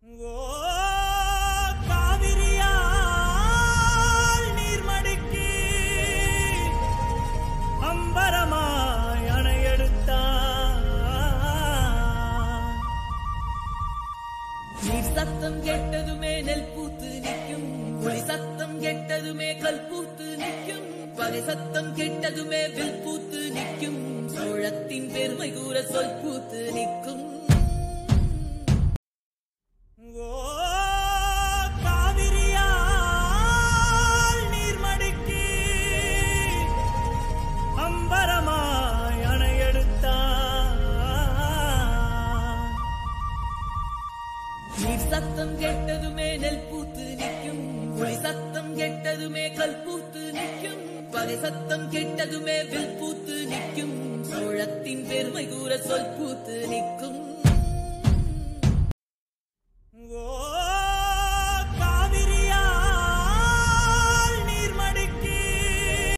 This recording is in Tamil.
ஓ காவிரியால் நீர்மடிக்கு அம்பரமாய் அணையெடுத்தான் நீர் சத்தம் கெட்டதுமே நெல் பூத்து நிற்கும் ஒளி சத்தம் கெட்டதுமே கல் பூத்து நிற்கும் பகை சத்தம் கெட்டதுமே வில் பூத்து நிற்கும் சோழத்தின் பெருமை கூற சொல் பூத்து நிற்கும் ஓ காவிரியால் நீர்மடிக்கு அம்பரமாய் அணையெடுத்தான் நீர் சத்தம் கெட்டதுமே நெல் பூத்து நிற்கும் ஒளி சத்தம் கெட்டதுமே கல் பூத்து நிற்கும் பகை சத்தம் கெட்டதுமே வில் பூத்து நிற்கும் சோழத்தின் பெருமை கூற சொல் பூத்து நிற்கும்